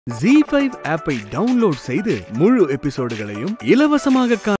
G five ஆப்பை download செய்து முழு எபிசோடுகளையும் இலவசமாக கா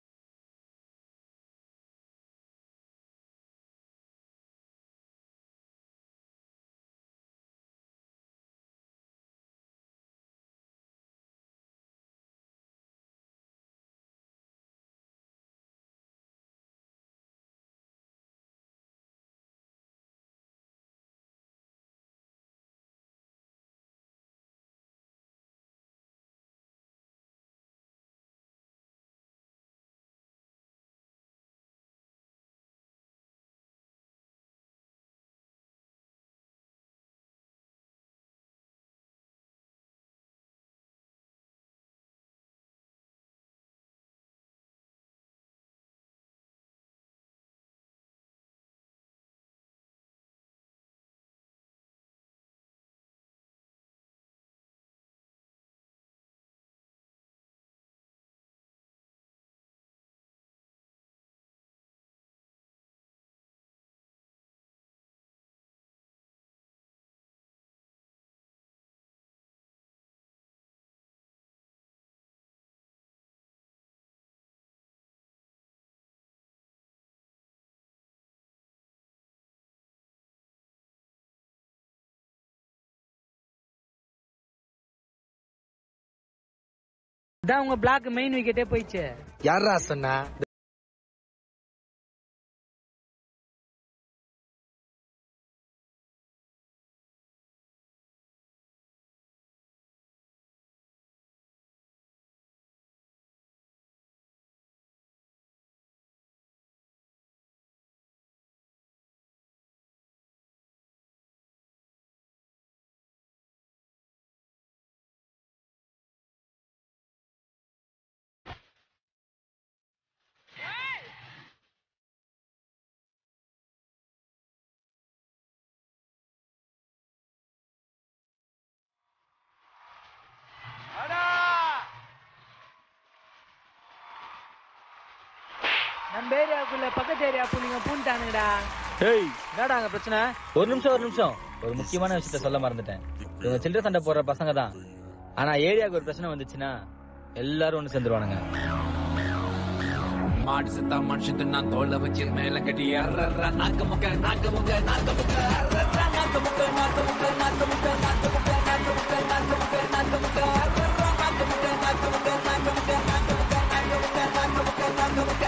இதான் உங்க பிளாக் மெயின் விக்கெட்டே போயிடுச்சு யாரா சொன்னா நம்ம ஏரியாவுக்குள்ள பக்கத்து ஏரியா புள்ளிங்க பூண்டானுங்கடா ஏய் என்னடா அங்க பிரச்சனை ஒரு நிமிஷம் ஒரு நிமிஷம் ஒரு முக்கியமான விஷயத்த சொல்ல மறந்துட்டேன் இவங்க சில்லறை சண்டை போடுற பசங்க தான் ஆனா ஏரியாவுக்கு ஒரு பிரச்சனை வந்துச்சுன்னா எல்லாரும் ஒண்ணு சேர்ந்துருவானுங்க மாடு செத்தா மனுஷத்து நான் தோல்ல வச்சு மேல கட்டி அர்றா நாக்க முக்க நாக்க முக்க நாக்க முக்க அர்றா நாக்க முக்க நாக்க முக்க நாக்க முக்க நாக்க முக்க நாக்க முக்க நாக்க முக்க நாக்க முக்க அர்றா நாக்க முக்க நாக்க முக்க நாக்க முக்க நாக்க முக்க நாக்க முக்க நாக்க முக்க நாக்க முக்க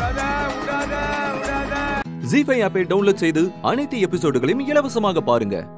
ஜி ஃபைவ் ஆப்பை டவுன்லோட் செய்து அனைத்து எபிசோடுகளையும் இலவசமாக பாருங்க